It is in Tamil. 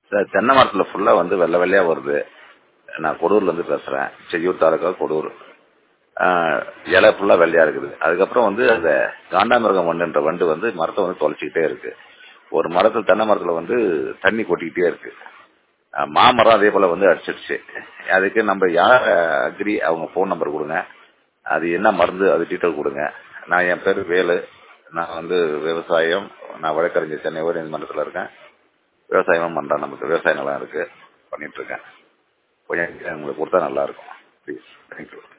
சார் தென்னை மரத்துல ஃபுல்லா வந்து வெள்ளை வெள்ளையா வருது நான் கொடூர்ல இருந்து பேசுறேன் செய்யூர் தாலுக்கா கொடூர் ஆஹ், இலை ஃபுல்லா வெள்ளையா இருக்குது அதுக்கப்புறம் வந்து அந்த காண்டாமிருகம் வண்டுன்ற வண்டு வந்து மரத்தை வந்து தொலைச்சிக்கிட்டே இருக்கு ஒரு மரத்துல தென்னை மரத்துல வந்து தண்ணி கொட்டிக்கிட்டே இருக்கு ஆஹ், மாமரம் அதே போல வந்து அடிச்சிடுச்சு அதுக்கு நம்ம யார் அக்ரி அவங்க ஃபோன் நம்பர் கொடுங்க அது என்ன மருந்து அது டீட்டெயில் கொடுங்க நான் என் பேர் வேலு நான் வந்து விவசாயம் நான் வழக்கறிஞர் சென்னை உயர்நீதிமன்றத்தில் இருக்கேன் விவசாயமும் பண்றேன் நமக்கு விவசாய நிலம் இருக்கு பண்ணிட்டு இருக்கேன் கொஞ்சம் உங்களுக்கு கொடுத்தா நல்லா இருக்கும் ப்ளீஸ் தேங்க்யூ